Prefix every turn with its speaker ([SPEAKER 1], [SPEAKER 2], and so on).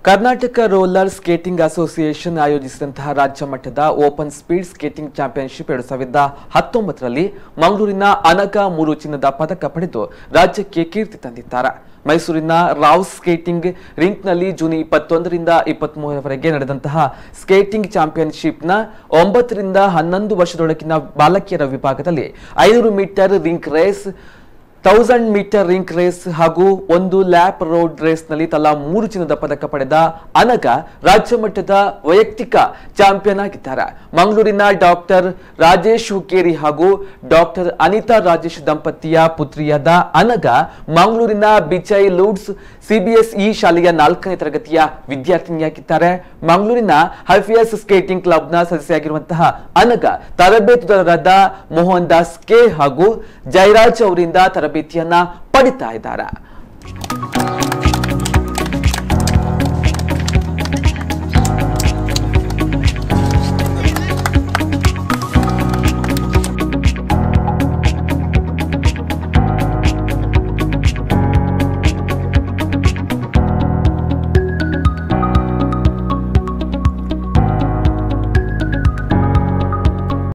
[SPEAKER 1] Karnataka roller skating association ಆಯೋಜಿಸಿದಂತಹ ರಾಜ್ಯ ಮಟ್ಟದ ಓಪನ್ ಸ್ಪೀಡ್ ಸ್ಕೇಟಿಂಗ್ ಚಾಂಪಿಯನ್ಶಿಪ್ ಎರಡು ಸಾವಿರದ ಹತ್ತೊಂಬತ್ತರಲ್ಲಿ ಮಂಗಳೂರಿನ ಅನಗ ಮೂರು ಚಿನ್ನದ ಪದಕ ಪಡೆದು ರಾಜ್ಯಕ್ಕೆ ಕೀರ್ತಿ ತಂದಿದ್ದಾರೆ ಮೈಸೂರಿನ ರಾವ್ ಸ್ಕೇಟಿಂಗ್ ರಿಂಕ್ನಲ್ಲಿ ಜೂನ್ ಇಪ್ಪತ್ತೊಂದರಿಂದ ಇಪ್ಪತ್ತ್ ಮೂರರವರೆಗೆ ನಡೆದಂತಹ ಸ್ಕೇಟಿಂಗ್ ಚಾಂಪಿಯನ್ಶಿಪ್ನ ಒಂಬತ್ತರಿಂದ ಹನ್ನೊಂದು ವರ್ಷದೊಳಗಿನ ಬಾಲಕಿಯರ ವಿಭಾಗದಲ್ಲಿ ಐನೂರು metre rink race thousand metre rink race ಹಾಗೂ ಒಂದು ಲ್ಯಾಪ್ ರೋಡ್ ರೇಸ್ನಲ್ಲಿ ತಲಾ ಮೂರು ಚಿನ್ನದ ಪದಕ ಪಡೆದ ಅನಗ ರಾಜ್ಯ ಮಟ್ಟದ ವೈಯಕ್ತಿಕ ಚಾಂಪಿಯನ್ ಆಗಿದ್ದಾರೆ ಮಂಗಳೂರಿನ ಡಾಕ್ಟರ್ ರಾಜೇಶ್ ಹುಕ್ಕೇರಿ ಹಾಗೂ ಡಾಕ್ಟರ್ ಅನಿತಾ ರಾಜೇಶ್ ದಂಪತಿಯ ಪುತ್ರಿಯಾದ ಅನಗ ಮಂಗಳೂರಿನ ಬಿಚೈ ಲೂಡ್ಸ್ ಸಿಬಿಎಸ್ಇ ಶಾಲೆಯ ನಾಲ್ಕನೇ ತರಗತಿಯ ವಿದ್ಯಾರ್ಥಿನಿಯಾಗಿದ್ದಾರೆ ಮಂಗಳೂರಿನ ಹೈಫಿಯಸ್ ಸ್ಕೇಟಿಂಗ್ ಕ್ಲಬ್ನ ಸದಸ್ಯರಾಗಿರುವಂತಹ ಅನಗ ತರಬೇತುದಾರರಾದ ಮೋಹನ್ ದಾಸ್ ಕೆ ಹಾಗೂ ಜಯರಾಜ್ ಅವರಿಂದ ತರಬೇತಿಯನ್ನ ಪಡಿತಾ ಇದ್ದಾರೆ